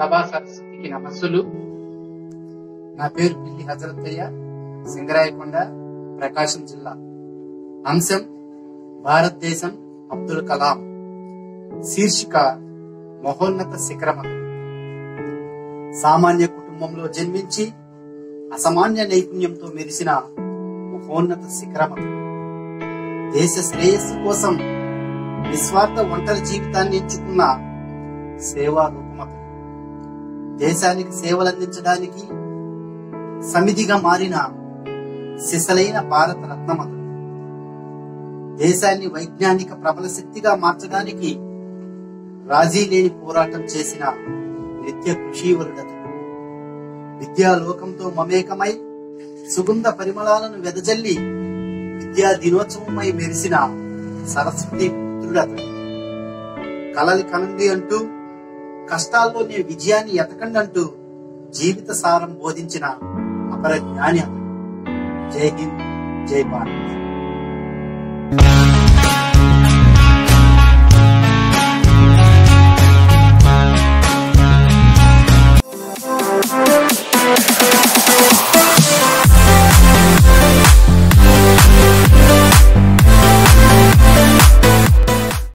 సభా సరస్వతికి నమస్సులు నా పేరు పిల్లి హజరత్తయ్య సింగరాయకొండ ప్రకాశం జిల్లా అంశం భారతదేశం అబ్దుల్ కలాం శీర్షిక మహోన్నత శిఖరమతు సామాన్య కుటుంబంలో జన్మించి అసామాన్య నైపుణ్యంతో మెరిసిన మహోన్నత శిఖరమతు దేశ శ్రేయస్సు కోసం నిస్వార్థ ఒంటరి జీవితాన్ని ఎంచుకున్న సేవా రూపమతు దేశానికి సేవలందించడానికి సమిధిగా మారిన సిసలైన భారత రత్నమతు దేశాన్ని వైజ్ఞానిక ప్రబల శక్తిగా మార్చడానికి రాజీ లేని పోరాటం చేసిన నిత్య కృషీవరుడతడు విద్యాలోకంతో మమేకమై సుగంధ పరిమళాలను వెదజల్లి విద్యా దినోత్సవమై మెరిసిన సరస్వతి పుత్రుడతడు కలలు కనండి అంటూ కష్టాల్లోనే విజయాన్ని ఎతకండి అంటూ జీవిత సారం బోధించిన అపర జ్ఞాని అతడు జై హింద్ జై భారత్